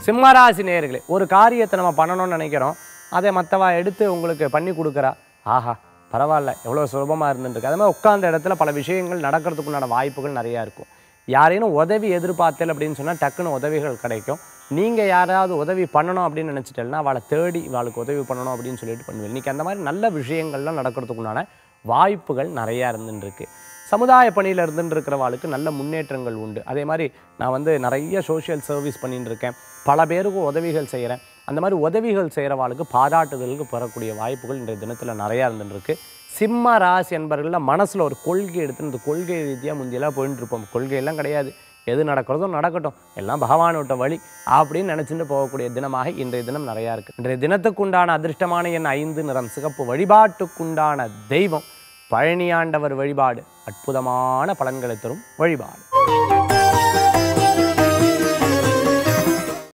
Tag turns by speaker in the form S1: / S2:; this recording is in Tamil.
S1: சிம்மராசி நேயர்களே ஒரு காரியத்தை நம்ம பண்ணணும்னு நினைக்கிறோம் அதை மற்றவா எடுத்து உங்களுக்கு பண்ணி கொடுக்குறா ஆஹா பரவாயில்ல எவ்வளோ சுலபமாக இருந்துருக்கு அதே மாதிரி உட்கார்ந்த இடத்துல பல விஷயங்கள் நடக்கிறதுக்குண்டான வாய்ப்புகள் நிறையா இருக்கும் யாரேனும் உதவி எதிர்பார்த்தல் அப்படின்னு சொன்னால் டக்குன்னு உதவிகள் கிடைக்கும் நீங்கள் யாராவது உதவி பண்ணணும் அப்படின்னு நினச்சிட்டேன்னா அவளை தேடி அவளுக்கு உதவி பண்ணணும் அப்படின்னு சொல்லிட்டு பண்ணுவேன் இன்றைக்கி அந்த மாதிரி நல்ல விஷயங்கள்லாம் நடக்கிறதுக்குண்டான வாய்ப்புகள் நிறையா இருந்துருக்கு சமுதாய பணியில் இருந்துட்டு இருக்கிறவாளுக்கு நல்ல முன்னேற்றங்கள் உண்டு அதே மாதிரி நான் வந்து நிறைய சோஷியல் சர்வீஸ் பண்ணிட்டு இருக்கேன் பல பேருக்கு உதவிகள் செய்கிறேன் அந்த மாதிரி உதவிகள் செய்கிறவாளுக்கு பாராட்டுதலுக்கு பெறக்கூடிய வாய்ப்புகள் இன்றைய தினத்தில் நிறையா இருந்துருக்கு சிம்ம ராசி என்பர்களில் மனசில் ஒரு கொள்கை எடுத்து இந்த கொள்கை ரீதியாக முந்தியெல்லாம் போயிட்டு இருப்போம் கொள்கையெல்லாம் கிடையாது எது நடக்கிறதோ நடக்கட்டும் எல்லாம் பகவான் விட்ட வழி அப்படின்னு நினச்சிட்டு போகக்கூடிய தினமாக இன்றைய தினம் நிறையா இருக்குது இன்றைய தினத்துக்குண்டான அதிர்ஷ்டமான எண் ஐந்து நிறம் சிகப்பு வழிபாட்டுக்குண்டான தெய்வம் பழனியாண்டவர் வழிபாடு அற்புதமான பலன்களை தரும் வழிபாடு